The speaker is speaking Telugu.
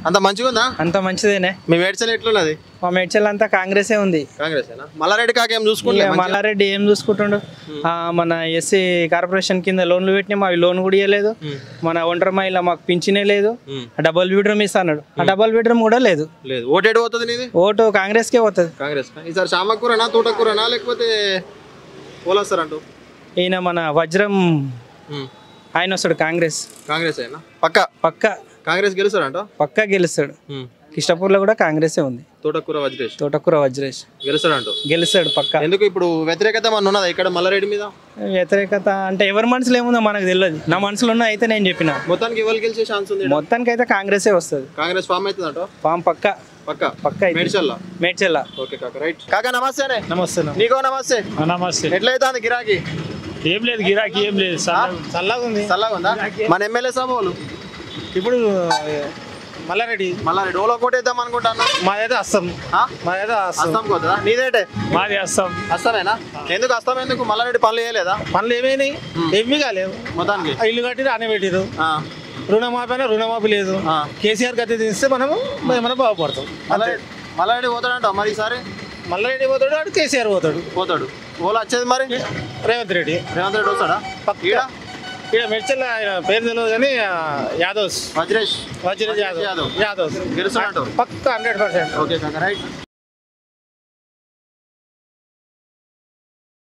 అంత మంచిగా ఉందా అంత మంచిదేనే మీ మేడ్చల్ ఎట్లున్నది మా మేడ్చల్ అంతా కాంగ్రెసే ఉంది కాంగ్రెస్ మల్లారెడ్డి కాకేం చూసుకుంటే ఇక మల్లారెడ్డి ఏం చూసుకుంటుండు ఆ, మన ఎస్సీ కార్పొరేషన్ కింద లోన్లు పెట్టినాం అవి లోన్ కూడా ఇవ్వలేదు మన ఒంటరి మహిళ మాకు పింఛనే లేదు డబల్ బెడ్రూమ్ ఇస్తా అన్నాడు ఆ డబల్ బెడ్రూమ్ కూడా లేదు లేదు ఓటేడు పోతుంది నీది ఓటు కాంగ్రెస్కే పోతుంది కాంగ్రెస్ ఈసారి చామకూరనా తోటకూరనా లేకపోతే పోలొస్తారంటూ ఈయన మన వజ్రం ఆయన వస్తాడు కాంగ్రెస్ కాంగ్రెస్ అయినా పక్క పక్క కాంగ్రెస్ గెలుస్తారంట పక్కా గెలుస్తాడు కిష్టపూర్లో కూడా కాంగ్రెసే ఉంది తోటకూర వజ్రేష్ తోటకూర వజ్రేష్ గెలుస్తాడంటూ గెలుస్తాడు పక్క ఎందుకు ఇప్పుడు వ్యతిరేకత మన ఉన్నదా ఇక్కడ మల్లారెడ్డి మీద వ్యతిరేకత అంటే ఎవరి మనసులో ఏముందో మనకు తెలియదు నా మనసులో ఉన్న అయితే నేను చెప్పిన మొత్తానికి ఎవరు గెలిచే ఛాన్స్ ఉంది మొత్తానికి అయితే కాంగ్రెసే వస్తుంది కాంగ్రెస్ ఫామ్ అవుతుందంట పాము పక్క పక్క పక్క అయితే మేడ్చల్లా మేడ్చెల్ల ఓకే కాక రైట్ కాకా నమస్తేనే నమస్తే నీకో నమస్తే నమస్తే ఎట్లయితే గిరాకీ ఏం లేదు గిరాకీ ఏం లేదు చల్లగా ఉంది చల్లగా ఉందా మన ఎమ్మెల్యే సభలు ఇప్పుడు మల్లారెడ్డి మల్లారెడ్డి ఓలో కొట్టేద్దాం అనుకుంటాను మాదైతే అస్సం ఆ? మాదైతే అస్సం అస్సాం కొత్తదా నీదేటే మాది అస్సం అస్సామేనా ఎందుకు అస్సాం ఎందుకు మల్లారెడ్డి పనులు చేయలేదా పనులు ఏమైనాయి ఏమీ కాలేవు మొత్తానికి ఆ ఇల్లు కట్టిరు అనే పెట్టిరు ఆ. రుణమాఫీ అయినా రుణమాఫీ లేదు ఆ. కేసీఆర్ గతి తీస్తే మనము మనం బాగుపడతాం మల్లారెడ్డి మల్లారెడ్డి పోతాడంట మరి ఈసారి మల్లారెడ్డి పోతాడు అటు కేసీఆర్ పోతాడు పోతాడు ఓలో వచ్చేది మరి రేవంత్ రెడ్డి రేవంత్ రెడ్డి వస్తాడా ఈడ ఇక్కడ మెడ్చల్ ఆయన పేరు తెలియదు కానీ ఆ, యాదవ్స్ వజ్రేష్ వజ్రేజ్ యాదవ్. యాదవ్ యాదవ్స్ గెలుస్తాడంట పక్క హండ్రెడ్ పర్సెంట్ ఓకే కాక రైట్